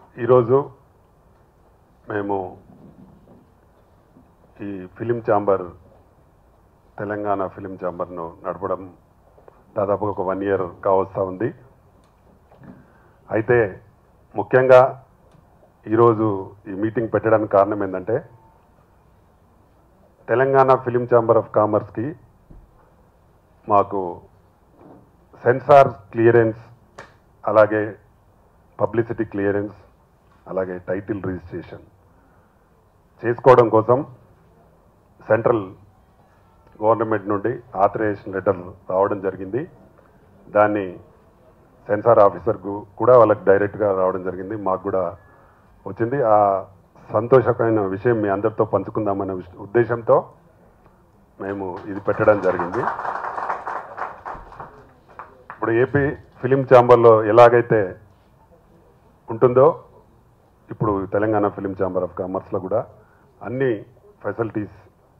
ఈరోజు మేము ఈ ఫిలిం ఛాంబర్ తెలంగాణ ఫిలిం ఛాంబర్ను నడపడం దాదాపు ఒక వన్ ఇయర్ కావస్తా ఉంది అయితే ముఖ్యంగా ఈరోజు ఈ మీటింగ్ పెట్టడానికి కారణం ఏంటంటే తెలంగాణ ఫిలిం ఛాంబర్ ఆఫ్ కామర్స్కి మాకు సెన్సార్ క్లియరెన్స్ అలాగే పబ్లిసిటీ క్లియరెన్స్ అలాగే టైటిల్ రిజిస్ట్రేషన్ చేసుకోవడం కోసం సెంట్రల్ గవర్నమెంట్ నుండి ఆథరైజేషన్ లెటర్ రావడం జరిగింది దాన్ని సెన్సార్ ఆఫీసర్కు కూడా వాళ్ళకి డైరెక్ట్గా రావడం జరిగింది మాకు కూడా వచ్చింది ఆ సంతోషకరమైన విషయం మీ అందరితో పంచుకుందామనే విష- ఉద్దేశంతో మేము ఇది పెట్టడం జరిగింది ఇప్పుడు ఏపీ ఫిలిం ఛాంబర్లో ఎలాగైతే ఉంటుందో ఇప్పుడు తెలంగాణ ఫిలిం ఛాంబర్ ఆఫ్ కామర్స్లో కూడా అన్ని ఫెసిలిటీస్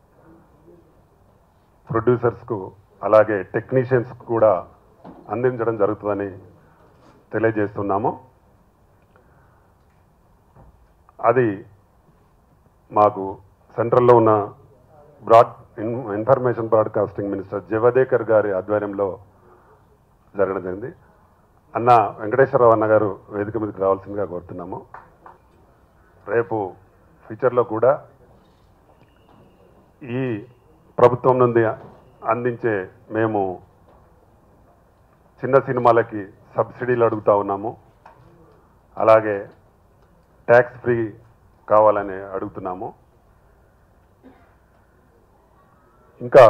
ప్రొడ్యూసర్స్కు అలాగే టెక్నీషియన్స్కు కూడా అందించడం జరుగుతుందని తెలియజేస్తున్నాము అది మాకు సెంట్రల్లో ఉన్న broad in- information broadcasting minister Javadekar garu ఆధ్వర్యంలో జరగడం జరిగింది అన్న వెంకటేశ్వరరావు అన్న గారు వేదిక మీదకి రావాల్సిందిగా కోరుతున్నాము రేపు ఫ్యూచర్లో కూడా ఈ ప్రభుత్వం నుండి అందించే మేము చిన్న సినిమాలకి సబ్సిడీలు అడుగుతా ఉన్నాము అలాగే ట్యాక్స్ ఫ్రీ కావాలని అడుగుతున్నాము ఇంకా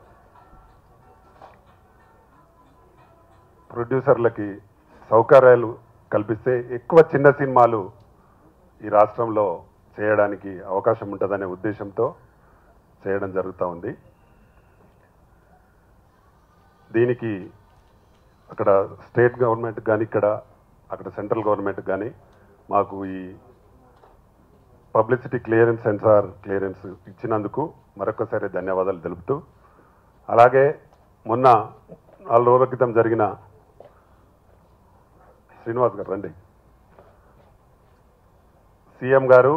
ప్రొడ్యూసర్లకి సౌకర్యాలు కల్పిస్తే ఎక్కువ చిన్న సినిమాలు ఈ రాష్ట్రంలో చేయడానికి అవకాశం ఉంటుందనే ఉద్దేశంతో చేయడం జరుగుతూ ఉంది దీనికి అక్కడ స్టేట్ గవర్నమెంట్ కానీ ఇక్కడ అక్కడ సెంట్రల్ గవర్నమెంట్ కానీ మాకు ఈ పబ్లిసిటీ క్లియరెన్స్ సెన్సార్ క్లియరెన్స్ ఇచ్చినందుకు మరొకసారి ధన్యవాదాలు తెలుపుతూ అలాగే మొన్న నాలుగు రోజుల క్రితం జరిగిన శ్రీనివాస్ గారు రండి సీఎం గారు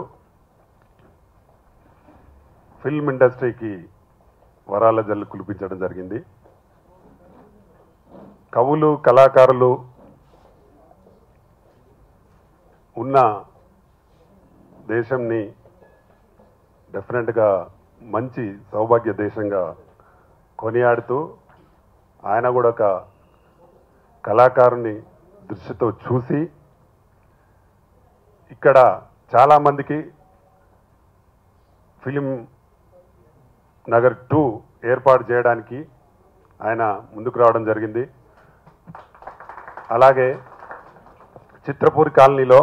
ఫిల్మ్ ఇండస్ట్రీకి వరాల జల్లు కులిపించడం జరిగింది కవులు కళాకారులు ఉన్న దేశంని డెఫినెట్గా మంచి సౌభాగ్య దేశంగా కొనియాడుతూ ఆయన కూడా ఒక కళాకారుని దృష్టితో చూసి ఇక్కడ చాలామందికి ఫిలిం నగర్ టూ ఏర్పాటు చేయడానికి ఆయన ముందుకు రావడం జరిగింది అలాగే చిత్రపూరి కాలనీలో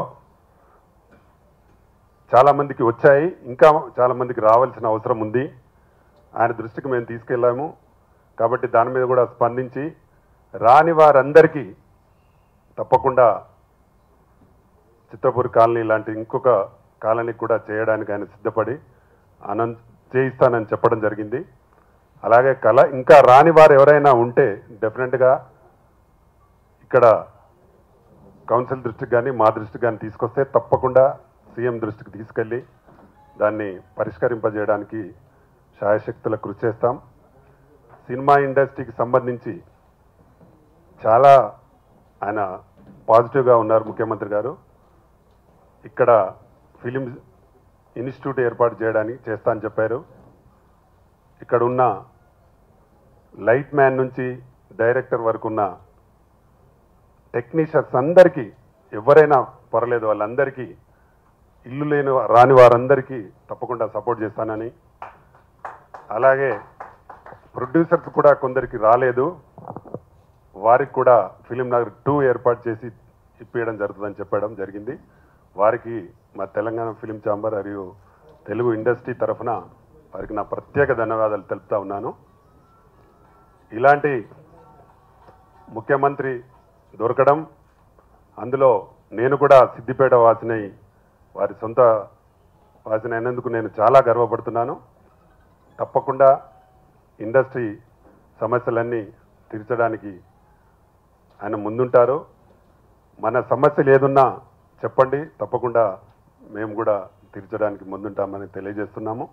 చాలామందికి వచ్చాయి ఇంకా చాలామందికి రావాల్సిన అవసరం ఉంది ఆయన దృష్టికి మేము తీసుకెళ్ళాము కాబట్టి దాని మీద కూడా స్పందించి రాని వారందరికీ తప్పకుండా చిత్రపూరి కాలనీ లాంటి ఇంకొక కాలనీ కూడా చేయడానికి ఆయన సిద్ధపడి అనంత్ చేయిస్తానని చెప్పడం జరిగింది అలాగే కళ ఇంకా రాని వారు ఎవరైనా ఉంటే డెఫినెట్గా ఇక్కడ కౌన్సిల్ దృష్టికి కానీ మా దృష్టికి కానీ తీసుకొస్తే తప్పకుండా సీఎం దృష్టికి తీసుకెళ్ళి దాన్ని పరిష్కరింపజేయడానికి శాయశక్తుల కృషి చేస్తాం సినిమా ఇండస్ట్రీకి సంబంధించి చాలా ఆయన పాజిటివ్గా ఉన్నారు ముఖ్యమంత్రి గారు ఇక్కడ ఫిలిం ఇన్స్టిట్యూట్ ఏర్పాటు చేయడానికి చేస్తా అని చెప్పారు ఇక్కడ ఉన్న లైట్ మ్యాన్ నుంచి డైరెక్టర్ వరకు ఉన్న టెక్నీషియన్స్ అందరికీ ఎవరైనా పర్లేదు వాళ్ళందరికీ ఇల్లు లేని రాని వారందరికీ తప్పకుండా సపోర్ట్ చేస్తానని అలాగే ప్రొడ్యూసర్స్ కూడా కొందరికి రాలేదు వారికి కూడా ఫిలిం నగర్ టూ ఏర్పాటు చేసి ఇప్పించడం జరుగుతుందని చెప్పడం జరిగింది వారికి మా తెలంగాణ ఫిలిం ఛాంబర్ మరియు తెలుగు ఇండస్ట్రీ తరఫున వారికి నా ప్రత్యేక ధన్యవాదాలు తెలుపుతా ఉన్నాను ఇలాంటి ముఖ్యమంత్రి దొరకడం అందులో నేను కూడా సిద్దిపేట వాసినై వారి సొంత వాసిన అయినందుకు నేను చాలా గర్వపడుతున్నాను తప్పకుండా ఇండస్ట్రీ సమస్యలన్నీ తీర్చడానికి ఆయన ముందుంటారు మన సమస్యలు ఏదున్నా చెప్పండి తప్పకుండా మేము కూడా తీర్చడానికి ముందుంటామని తెలియజేస్తున్నాము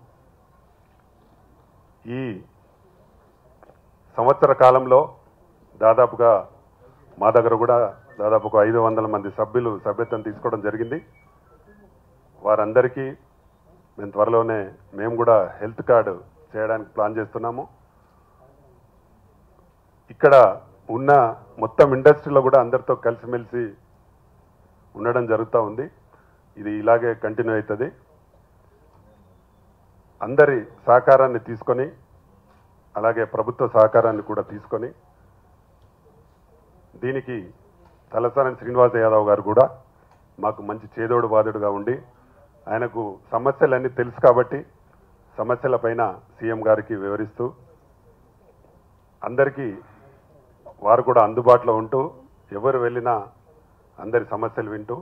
ఈ సంవత్సర కాలంలో దాదాపుగా మా దగ్గర కూడా దాదాపు ఒక ఐదు వందల మంది సభ్యులు సభ్యత్వం తీసుకోవడం జరిగింది వారందరికీ మేము త్వరలోనే మేము కూడా హెల్త్ కార్డు చేయడానికి ప్లాన్ చేస్తున్నాము ఇక్కడ ఉన్న మొత్తం ఇండస్ట్రీలో కూడా అందరితో కలిసిమెలిసి ఉండడం జరుగుతూ ఉంది ఇది ఇలాగే కంటిన్యూ అవుతుంది అందరి సహకారాన్ని తీసుకొని అలాగే ప్రభుత్వ సహకారాన్ని కూడా తీసుకొని దీనికి తలసాని శ్రీనివాస యాదవ్ గారు కూడా మాకు మంచి చేదోడు బాదుడుగా ఉండి ఆయనకు సమస్యలన్నీ తెలుసు కాబట్టి సమస్యలపైన సీఎం గారికి వివరిస్తూ అందరికీ వారు కూడా అందుబాటులో ఉంటూ ఎవరు వెళ్ళినా అందరి సమస్యలు వింటూ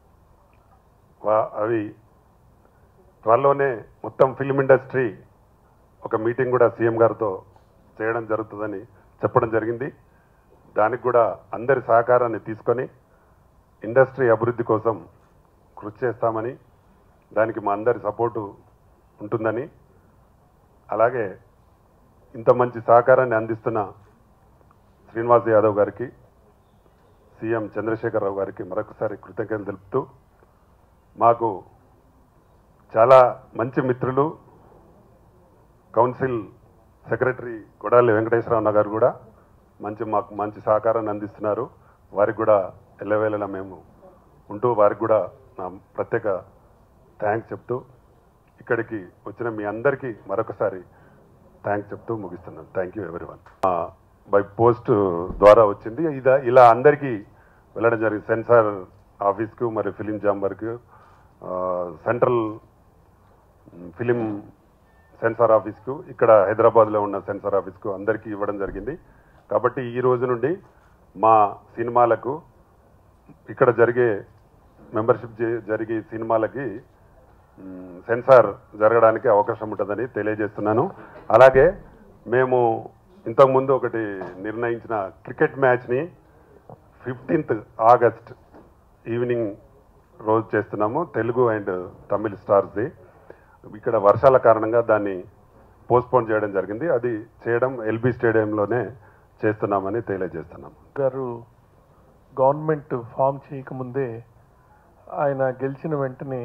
వా- అవి త్వరలోనే మొత్తం ఫిల్మ్ ఇండస్ట్రీ ఒక మీటింగ్ కూడా సీఎం గారితో చేయడం జరుగుతుందని చెప్పడం జరిగింది దానికి కూడా అందరి సహకారాన్ని తీసుకొని ఇండస్ట్రీ అభివృద్ధి కోసం కృషి చేస్తామని దానికి మా అందరి సపోర్టు ఉంటుందని అలాగే ఇంత మంచి సహకారాన్ని అందిస్తున్న శ్రీనివాస్ యాదవ్ గారికి సీఎం చంద్రశేఖరరావు గారికి మరొకసారి కృతజ్ఞతలు తెలుపుతూ మాకు చాలా మంచి మిత్రులు కౌన్సిల్ సెక్రటరీ కొడాలి వెంకటేశ్వరరావు గారు కూడా మంచి మాకు మంచి సహకారాన్ని అందిస్తున్నారు వారికి కూడా ఎల్లవేళలా మేము ఉంటూ వారికి కూడా నా ప్రత్యేక థ్యాంక్స్ చెప్తూ ఇక్కడికి వచ్చిన మీ అందరికీ మరొకసారి థ్యాంక్స్ చెప్తూ ముగిస్తున్నాను థ్యాంక్ యూ ఎవరి వన్ బై పోస్ట్ ద్వారా వచ్చింది ఇదా ఇలా అందరికీ వెళ్ళడం జరిగింది సెన్సార్ ఆఫీస్కు మరి ఫిలిం ఛాంబర్కు సెంట్రల్ ఫిలిం సెన్సార్ ఆఫీస్కు ఇక్కడ హైదరాబాద్లో ఉన్న సెన్సార్ ఆఫీస్కు అందరికీ ఇవ్వడం జరిగింది కాబట్టి ఈ రోజు నుండి మా సినిమాలకు ఇక్కడ జరిగే మెంబర్షిప్ జే- జరిగే సినిమాలకి మ్, సెన్సార్ జరగడానికి అవకాశం ఉంటుందని తెలియజేస్తున్నాను అలాగే మేము ఇంతకుముందు ఒకటి నిర్ణయించిన క్రికెట్ మ్యాచ్ని ఫిఫ్టీన్త్ ఆగస్ట్ ఈవినింగ్ రోజు చేస్తున్నాము తెలుగు అండ్ తమిళ్ స్టార్స్ది ఇక్కడ వర్షాల కారణంగా దాన్ని పోస్ట్పోన్ చేయడం జరిగింది అది చేయడం ఎల్బీ స్టేడియంలోనే చేస్తున్నామని తెలియజేస్తున్నాం గారు గవర్నమెంట్ ఫామ్ చేయకముందే ఆయన గెలిచిన వెంటనే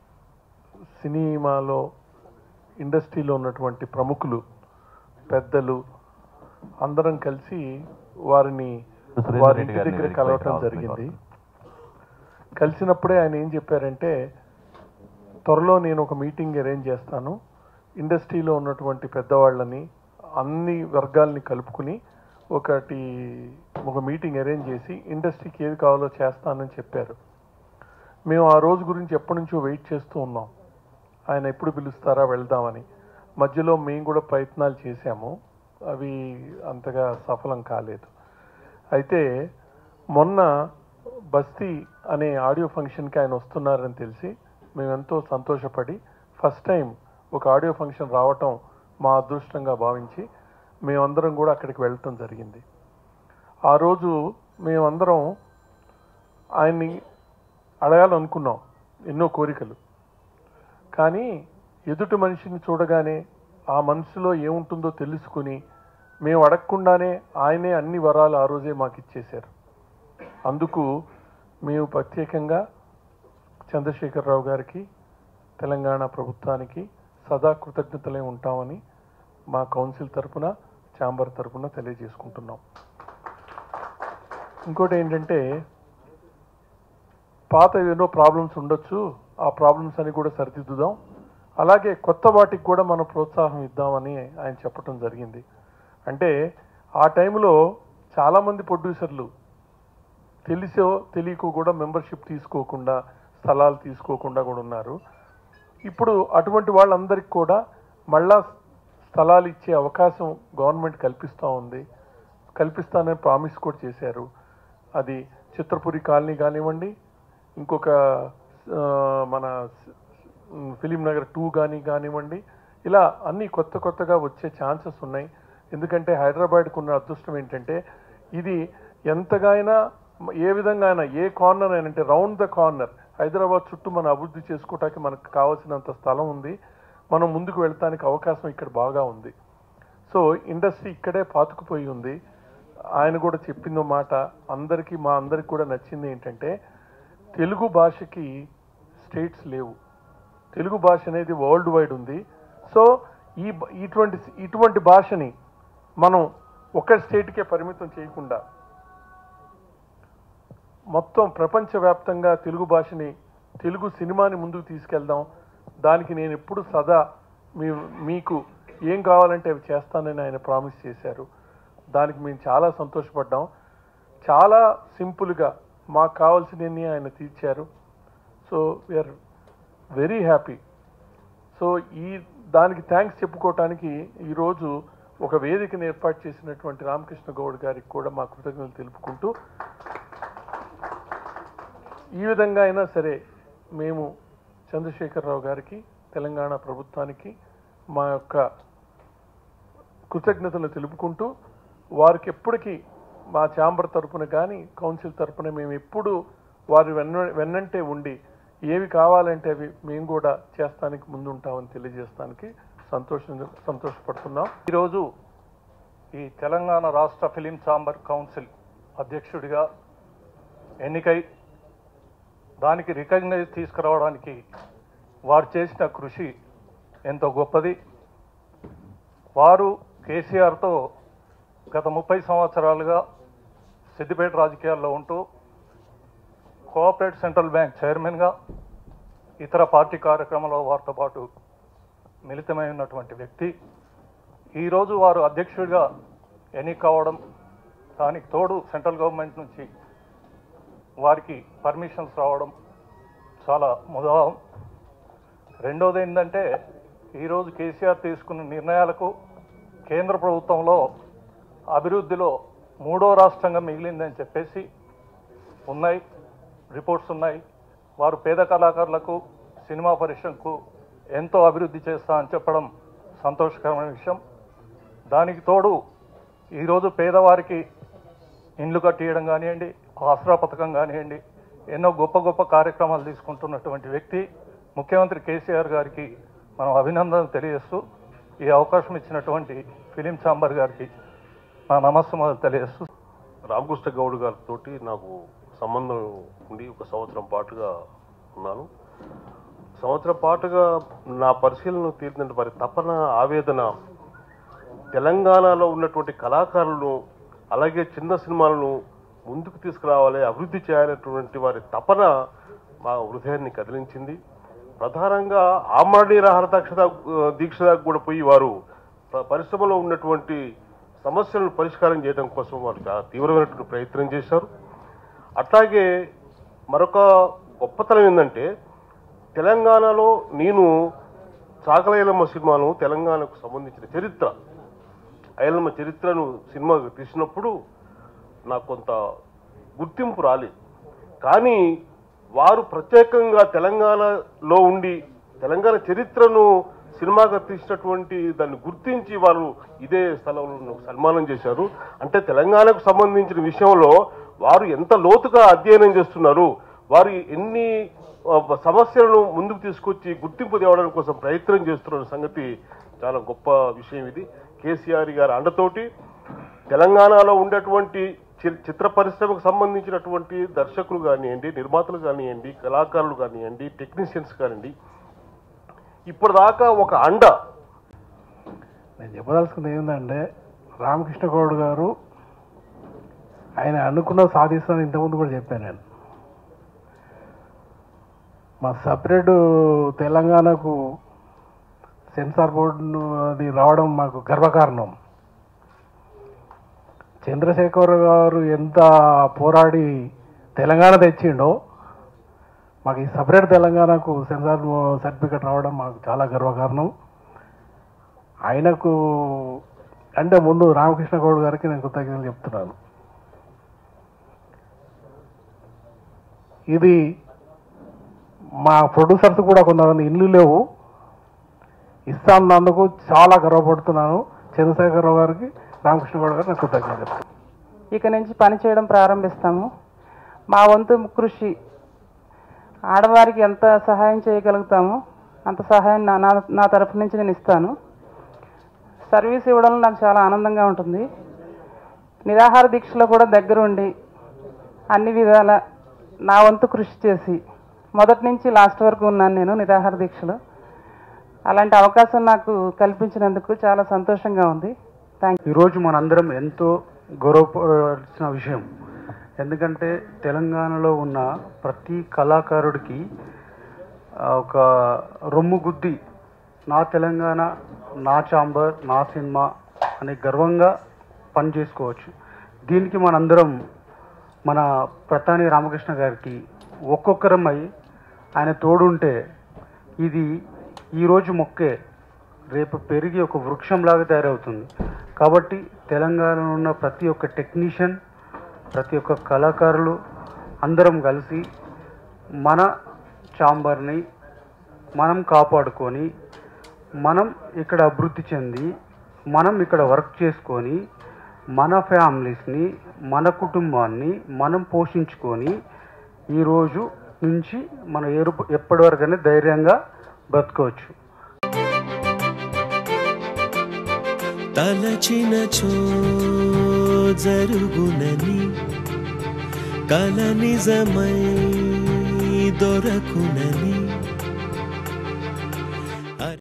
సినిమాలో ఇండస్ట్రీలో ఉన్నటువంటి ప్రముఖులు పెద్దలు అందరం కలిసి వారిని సురేందర్ వారి రెడ్డి ఇంటి గారిని దగ్గర వేదికపైకి కలవటం రావాల్సిందిగా జరిగింది కలిసినప్పుడే ఆయన ఏం చెప్పారంటే త్వరలో నేను ఒక మీటింగ్ అరేంజ్ చేస్తాను ఇండస్ట్రీలో ఉన్నటువంటి పెద్దవాళ్ళని అన్ని వర్గాల్ని కలుపుకుని ఒకటి ఒక మీటింగ్ అరేంజ్ చేసి ఇండస్ట్రీకి ఏది కావాలో చేస్తానని చెప్పారు మేము ఆ రోజు గురించి ఎప్పటి నుంచో వెయిట్ చేస్తూ ఉన్నాం ఆయన ఎప్పుడు పిలుస్తారా వెళ్దామని మధ్యలో మేము కూడా ప్రయత్నాలు చేశాము అవి అంతగా సఫలం కాలేదు అయితే మొన్న బస్తీ అనే ఆడియో ఫంక్షన్కి ఆయన వస్తున్నారని తెలిసి మేము ఎంతో సంతోషపడి ఫస్ట్ టైం ఒక ఆడియో ఫంక్షన్ రావటం మా అదృష్టంగా భావించి మేమందరం కూడా అక్కడికి వెళ్ళటం జరిగింది ఆ రోజు మేమందరం ఆయన్ని అడగాలనుకున్నాం ఎన్నో కోరికలు కానీ ఎదుటి మనిషిని చూడగానే ఆ మనసులో ఏముంటుందో తెలుసుకుని మేము అడగకుండానే ఆయనే అన్ని వరాలు ఆ రోజే మాకు ఇచ్చేశారు అందుకు మేము ప్రత్యేకంగా చంద్రశేఖరరావు గారికి తెలంగాణ ప్రభుత్వానికి సదా కృతజ్ఞతలే ఉంటామని మా కౌన్సిల్ తరపున ఛాంబర్ తరపున తెలియజేసుకుంటున్నాం ఇంకోటి ఏంటంటే పాత ఎన్నో ప్రాబ్లమ్స్ ఉండొచ్చు ఆ ప్రాబ్లమ్స్ అని కూడా సరిదిద్దుదాం అలాగే కొత్త వాటికి కూడా మనం ప్రోత్సాహం ఇద్దామని ఆయన చెప్పడం జరిగింది అంటే ఆ టైంలో చాలామంది ప్రొడ్యూసర్లు తెలిసో తెలియకో కూడా మెంబర్షిప్ తీసుకోకుండా స్థలాలు తీసుకోకుండా కూడా ఉన్నారు ఇప్పుడు అటువంటి వాళ్ళందరికీ కూడా మళ్ళా స్థలాలు ఇచ్చే అవకాశం గవర్నమెంట్ కల్పిస్తూ ఉంది కల్పిస్తానని ప్రామిస్ కూడా చేశారు అది చిత్రపురి కాలనీ కానివ్వండి ఇంకొక ఆ, మన స్- ఫిలిం నగర్ టూ కానీ కానివ్వండి ఇలా అన్ని కొత్త కొత్తగా వచ్చే ఛాన్సెస్ ఉన్నాయి ఎందుకంటే హైదరాబాద్కు ఉన్న అదృష్టం ఏంటంటే ఇది ఎంతగా అయినా ఏ విధంగా అయినా ఏ కార్నర్ అయినా అంటే రౌండ్ ద కార్నర్ హైదరాబాద్ చుట్టూ మనం అభివృద్ధి చేసుకోవటానికి మనకు కావాల్సినంత స్థలం ఉంది మనం ముందుకు వెళ్తానికి అవకాశం ఇక్కడ బాగా ఉంది సో ఇండస్ట్రీ ఇక్కడే పాతుకుపోయి ఉంది ఆయన కూడా చెప్పిందో మాట అందరికీ మా అందరికి కూడా నచ్చింది ఏంటంటే తెలుగు భాషకి స్టేట్స్ లేవు తెలుగు భాష అనేది వరల్డ్ వైడ్ ఉంది సో ఈ బ- ఇటువంటి ఇటువంటి భాషని మనం ఒక స్టేట్కే పరిమితం చేయకుండా మొత్తం ప్రపంచవ్యాప్తంగా తెలుగు భాషని తెలుగు సినిమాని ముందుకు తీసుకెళ్దాం దానికి నేను ఎప్పుడు సదా మీ మీకు ఏం కావాలంటే అవి చేస్తానని ఆయన ప్రామిస్ చేశారు దానికి మేము చాలా సంతోషపడ్డాం చాలా సింపుల్గా మాకు కావాల్సినవి ఆయన తీర్చారు so we are very happy so ఈ దానికి థ్యాంక్స్ చెప్పుకోవటానికి ఈరోజు ఒక వేదికను ఏర్పాటు చేసినటువంటి రామకృష్ణ గౌడ్ గారికి కూడా మా కృతజ్ఞతలు తెలుపుకుంటూ ఈ విధంగా అయినా సరే మేము చంద్రశేఖరరావు గారికి తెలంగాణ ప్రభుత్వానికి మా యొక్క కృతజ్ఞతలు తెలుపుకుంటూ వారికి ఎప్పటికీ మా ఛాంబర్ తరపున కానీ కౌన్సిల్ తరపున మేము ఎప్పుడు వారి వెన్న వెన్నంటే ఉండి ఏవి కావాలంటే అవి మేము కూడా చేస్తానికి ముందుంటామని తెలియజేస్తానికి సంతోషం సంతోషపడుతున్నాం ఈరోజు ఈ తెలంగాణ రాష్ట్ర ఫిలిం ఛాంబర్ కౌన్సిల్ అధ్యక్షుడిగా ఎన్నికై దానికి రికగ్నైజ్ తీసుకురావడానికి వారు చేసిన కృషి ఎంతో గొప్పది వారు కేసీఆర్తో గత ముప్పై సంవత్సరాలుగా సిద్దిపేట రాజకీయాల్లో ఉంటూ కోఆపరేట్ సెంట్రల్ బ్యాంక్ చైర్మన్గా ఇతర పార్టీ కార్యక్రమాల్లో వారితో పాటు మిళితమై ఉన్నటువంటి వ్యక్తి ఈరోజు వారు అధ్యక్షుడిగా ఎన్నిక కావడం దానికి తోడు సెంట్రల్ గవర్నమెంట్ నుంచి వారికి పర్మిషన్స్ రావడం చాలా ముదాం రెండోది ఏంటంటే ఈరోజు కేసీఆర్ తీసుకున్న నిర్ణయాలకు కేంద్ర ప్రభుత్వంలో అభివృద్ధిలో మూడో రాష్ట్రంగా మిగిలిందని చెప్పేసి ఉన్నాయి రిపోర్ట్స్ ఉన్నాయి వారు పేద కళాకారులకు సినిమా పరిశ్రమకు ఎంతో అభివృద్ధి చేస్తా అని చెప్పడం సంతోషకరమైన విషయం దానికి తోడు ఈరోజు పేదవారికి ఇండ్లు కట్టియడం కానివ్వండి ఆసరా పథకం కానివ్వండి ఎన్నో గొప్ప గొప్ప కార్యక్రమాలు తీసుకుంటున్నటువంటి వ్యక్తి ముఖ్యమంత్రి కేసీఆర్ గారికి మనం అభినందనలు తెలియజేస్తూ ఈ అవకాశం ఇచ్చినటువంటి ఫిలిం ఛాంబర్ గారికి నా నమస్సుమాలు తెలియజేస్తూ రామకృష్ణ గౌడ్ గారితో నాకు సంబంధం ఉండి ఒక సంవత్సరం పాటుగా ఉన్నాను సంవత్సరం పాటుగా నా పరిశీలన తీరిన వారి తపన ఆవేదన తెలంగాణలో ఉన్నటువంటి కళాకారులను అలాగే చిన్న సినిమాలను ముందుకు తీసుకురావాలి అభివృద్ధి చేయాలనేటువంటి వారి తపన మా హృదయాన్ని కదిలించింది ప్రధానంగా ఆమరణ నిరాహార దీక్ష దీక్ష దాకా కూడా పోయి వారు ప- పరిశ్రమలో ఉన్నటువంటి సమస్యలను పరిష్కారం చేయడం కోసం వారు చాలా తీవ్రమైనటువంటి ప్రయత్నం చేశారు అట్లాగే మరొక గొప్పతనం ఏంటంటే తెలంగాణలో నేను చాకలైలమ్మ సినిమాను తెలంగాణకు సంబంధించిన చరిత్ర ఐలమ్మ చరిత్రను సినిమా తీసినప్పుడు నాకు కొంత గుర్తింపు రాలేదు కానీ వారు ప్రత్యేకంగా తెలంగాణలో ఉండి తెలంగాణ చరిత్రను సినిమాగా తీసినటువంటి దాన్ని గుర్తించి వారు ఇదే స్థలంలో నాకు సన్మానం చేశారు అంటే తెలంగాణకు సంబంధించిన విషయంలో వారు ఎంత లోతుగా అధ్యయనం చేస్తున్నారు వారు ఎన్ని ఆ, సమస్యలను ముందుకు తీసుకొచ్చి గుర్తింపు తేవడానికి కోసం ప్రయత్నం చేస్తున్న సంగతి చాలా గొప్ప విషయం ఇది కేసీఆర్ గారి అండతోటి తెలంగాణలో ఉండేటువంటి చి- చిత్ర పరిశ్రమకు సంబంధించినటువంటి దర్శకులు కానివ్వండి నిర్మాతలు కానివ్వండి కళాకారులు కానివ్వండి టెక్నీషియన్స్ కానివ్వండి ఇప్పటిదాకా ఒక అండ నేను చెప్పదలుచుకుంది ఏంటంటే రామకృష్ణ గౌడ్ గారు ఆయన అనుకున్న సాధిస్తానని ఇంతకుముందు కూడా చెప్పాను నేను మా సపరేట్ తెలంగాణకు సెన్సార్ బోర్డు అది రావడం మాకు గర్వకారణం చంద్రశేఖర్ గారు ఎంత పోరాడి తెలంగాణ తెచ్చిండో మాకు ఈ సపరేట్ తెలంగాణకు సెన్సార్ సర్టిఫికెట్ రావడం మాకు చాలా గర్వకారణం ఆయనకు అంటే ముందు రామకృష్ణ గౌడ్ గారికి నేను కృతజ్ఞతలు చెప్తున్నాను ఇది మా ప్రొడ్యూసర్స్ కూడా కొంతమంది ఇల్లు లేవు ఇస్తాన్నందుకు చాలా గర్వపడుతున్నాను చంద్రశేఖరరావు గారికి రామకృష్ణ గౌడ్ గారికి నేను కృతజ్ఞతలు చెప్తున్నాను ఇక నుంచి పని చేయడం ప్రారంభిస్తాము మా వంతు కృషి ఆడవారికి ఎంత సహాయం చేయగలుగుతామో అంత సహాయం నా నా- నా తరఫు నుంచి నేను ఇస్తాను సర్వీస్ ఇవ్వడంలో నాకు చాలా ఆనందంగా ఉంటుంది నిరాహార దీక్షలో కూడా దగ్గరుండి అన్ని విధాల నా వంతు కృషి చేసి మొదటి నుంచి లాస్ట్ వరకు ఉన్నాను నేను నిరాహార దీక్షలో అలాంటి అవకాశం నాకు కల్పించినందుకు చాలా సంతోషంగా ఉంది థ్యాంక్ ఈరోజు మనందరం ఎంతో గౌరవపడాల్సిన విషయం ఎందుకంటే తెలంగాణలో ఉన్న ప్రతి కళాకారుడికి ఆ, ఒక రొమ్ము గుద్ది నా తెలంగాణ నా చాంబర్ నా సినిమా అనే గర్వంగా పని చేసుకోవచ్చు దీనికి మనందరం మన ప్రతాని రామకృష్ణ గారికి ఒక్కొక్కరమై ఆయన తోడుంటే ఇది ఈరోజు మొక్కే రేపు పెరిగి ఒక వృక్షంలాగా తయారవుతుంది కాబట్టి తెలంగాణలో ఉన్న ప్రతి ఒక్క టెక్నీషియన్ ప్రతి ఒక్క కళాకారులు అందరం కలిసి మన చాంబర్ని మనం కాపాడుకొని మనం ఇక్కడ అభివృద్ధి చెంది మనం ఇక్కడ వర్క్ చేసుకొని మన ఫ్యామిలీస్ని మన కుటుంబాన్ని మనం పోషించుకొని ఈరోజు నుంచి మనం ఏరు ఎప్పటి వరకైనా ధైర్యంగా బ్రతకవచ్చు తలచినచో జరుగునని కల నిజమై దొరకునని